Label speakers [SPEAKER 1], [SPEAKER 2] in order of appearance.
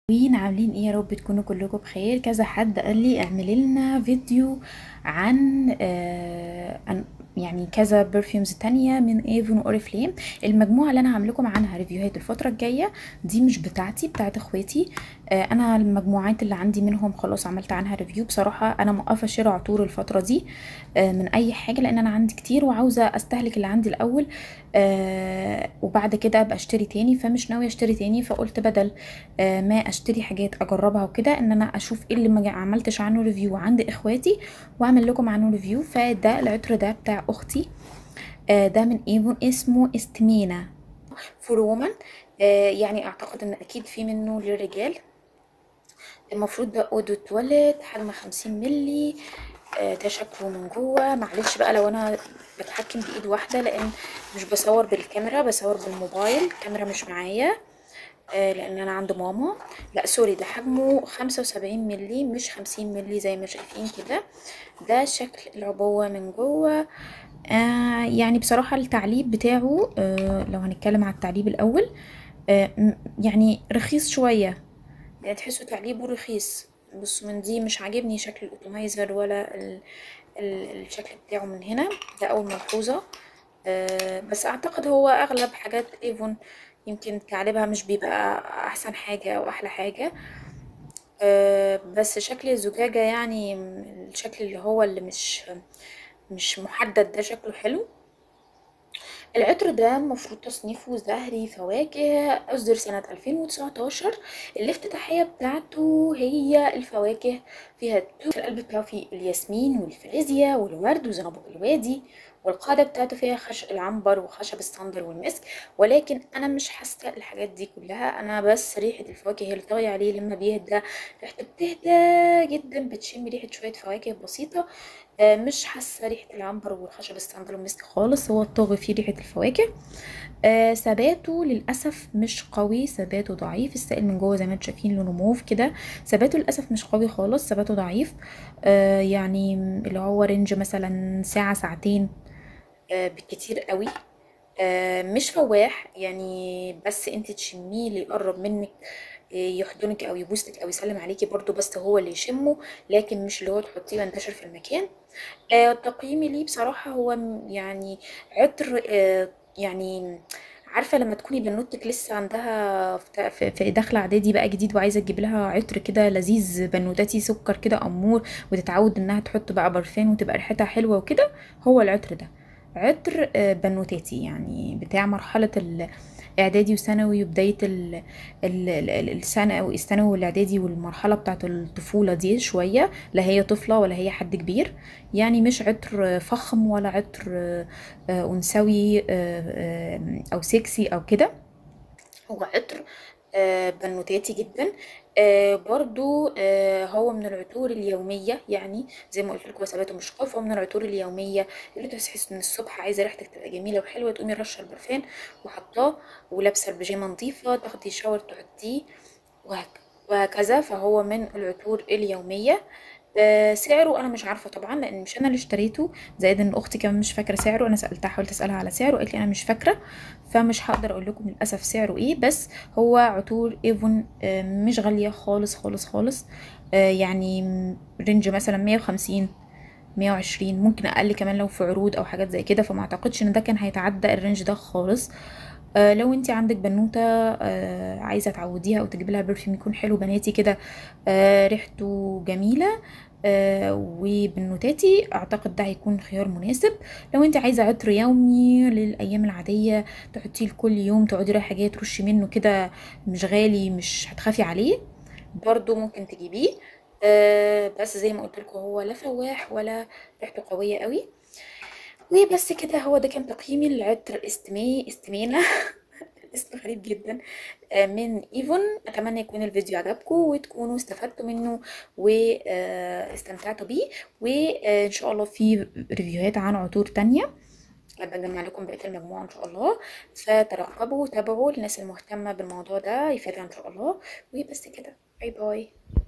[SPEAKER 1] وين عاملين ايه يا رب تكونوا كلكم بخير كذا حد قال لي اعملي لنا فيديو عن آه عن يعني كذا برفيومز تانية من ايفون واوريفليم المجموعة اللي انا هعمل لكم عنها ريفيوهات الفترة الجاية دي مش بتاعتي بتاعت اخواتي آه انا المجموعات اللي عندي منهم خلاص عملت عنها ريفيو بصراحة انا موقفة شراء عطور الفترة دي آه من اي حاجة لان انا عندي كتير وعاوزة استهلك اللي عندي الاول آه وبعد كده ابقى اشتري تاني فمش ناوية اشتري تاني فقلت بدل آه ما اشتري حاجات اجربها وكده ان انا اشوف ايه اللي ما عملتش عنه ريفيو عند اخواتي واعمل لكم عنه ريفيو فده العطر ده بتاع اختي آه ده من ايفون اسمه استمينا فور وومن آه يعني اعتقد ان اكيد في منه للرجال المفروض ده اودو تواليت حجم خمسين ملي آه ده شكله من جوه معلش بقى لو انا بتحكم بايد واحده لان مش بصور بالكاميرا بصور بالموبايل الكاميرا مش معايا آه لان انا عند ماما لا سوري ده حجمه خمسة وسبعين ملي مش خمسين ملي زي ما شايفين كده ده شكل العبوة من جوه آه يعني بصراحة التعليب بتاعه آه لو هنتكلم على التعليب الاول آه يعني رخيص شوية يعني تحسوا تعليبه رخيص بص من دي مش عاجبني شكل الاوتومايزر ولا ال ال الشكل بتاعه من هنا ده اول ملحوظة آه بس اعتقد هو اغلب حاجات ايفون يمكن تعليبها مش بيبقى احسن حاجة او احلى حاجة أه بس شكل الزجاجة يعني الشكل اللي هو اللي مش مش محدد ده شكله حلو العطر ده المفروض تصنيفه زهري فواكه أصدر سنة 2019 الافتتاحية بتاعته هي الفواكه فيها في القلب بتاعه فيه الياسمين والفريزيا والورد وزنبق الوادي والقاعدة بتاعته فيها خشب العنبر وخشب الصندل والمسك ولكن أنا مش حاسة الحاجات دي كلها أنا بس ريحة الفواكه هي اللي طاغية عليه لما بيهدى ريحته بتهدى جدا بتشم ريحة شوية فواكه بسيطة مش حاسة ريحة العنبر والخشب الصندل والمسك خالص هو الطاغي فيه ريحة الفواكه آه ثباته للاسف مش قوي ثباته ضعيف السائل من جوه زي ما انتم شايفين لونه موف كده ثباته للاسف مش قوي خالص ثباته ضعيف آه يعني اللي هو رينج مثلا ساعه ساعتين آه بالكتير قوي آه مش فواح يعني بس انت تشميه اللي يقرب منك يحضنك او يبوسك او يسلم عليكي برضو بس هو اللي يشمه لكن مش اللي هو تحطيه وينتشر في المكان آه تقييمي ليه بصراحه هو يعني عطر آه يعني عارفه لما تكوني بنوتك لسه عندها في داخله اعدادي بقى جديد وعايزه تجيب لها عطر كده لذيذ بنوتاتي سكر كده امور وتتعود انها تحط بقى برفان وتبقى ريحتها حلوه وكده هو العطر ده عطر بنوتاتي يعني بتاع مرحله اعدادي وثانوي وبدايه ال ال ال الثانوي الثانوي والاعدادي والمرحله بتاعه الطفوله دي شويه لا هي طفله ولا هي حد كبير يعني مش عطر فخم ولا عطر انثوي او سكسي او كده هو عطر بنوتاتي جدا آه برضو آه هو من العطور اليومية يعني زي ما قلت لكم ثباته مش قوي هو من العطور اليومية اللي تحس ان الصبح عايزة ريحتك تبقى جميلة وحلوة تقومي رشة البرفان وحطاه ولابسة البيجامة نظيفة تاخدي شاور تحطيه وهكذا فهو من العطور اليومية آه سعره انا مش عارفه طبعا لان مش انا اللي اشتريته زائد ان اختي كمان مش فاكره سعره انا سالتها حاولت اسالها على سعره قالت لي انا مش فاكره فمش هقدر اقول لكم للاسف سعره ايه بس هو عطور ايفون آه مش غاليه خالص خالص خالص آه يعني رينج مثلا 150 120 ممكن اقل كمان لو في عروض او حاجات زي كده فما اعتقدش ان ده كان هيتعدى الرينج ده خالص آه لو انت عندك بنوته آه عايزه تعوديها او تجيب لها برفيوم يكون حلو بناتي كده آه ريحته جميله آه وبنوتاتي اعتقد ده هيكون خيار مناسب لو انت عايزه عطر يومي للايام العاديه تحطيه لكل يوم تقعدي رايحه جايه ترشي منه كده مش غالي مش هتخافي عليه برضو ممكن تجيبيه آه بس زي ما قلت لكم هو لا فواح ولا ريحته قويه قوي وبس كده هو ده كان تقييمي للعطر استمي استمينا اسم غريب جدا من ايفون اتمنى يكون الفيديو عجبكم وتكونوا استفدتوا منه واستمتعتوا بيه وان شاء الله في ريفيوهات عن عطور تانية بجمع لكم بقيه المجموعه ان شاء الله فترقبوا وتابعوا الناس المهتمه بالموضوع ده يفيدها ان شاء الله وبس كده باي باي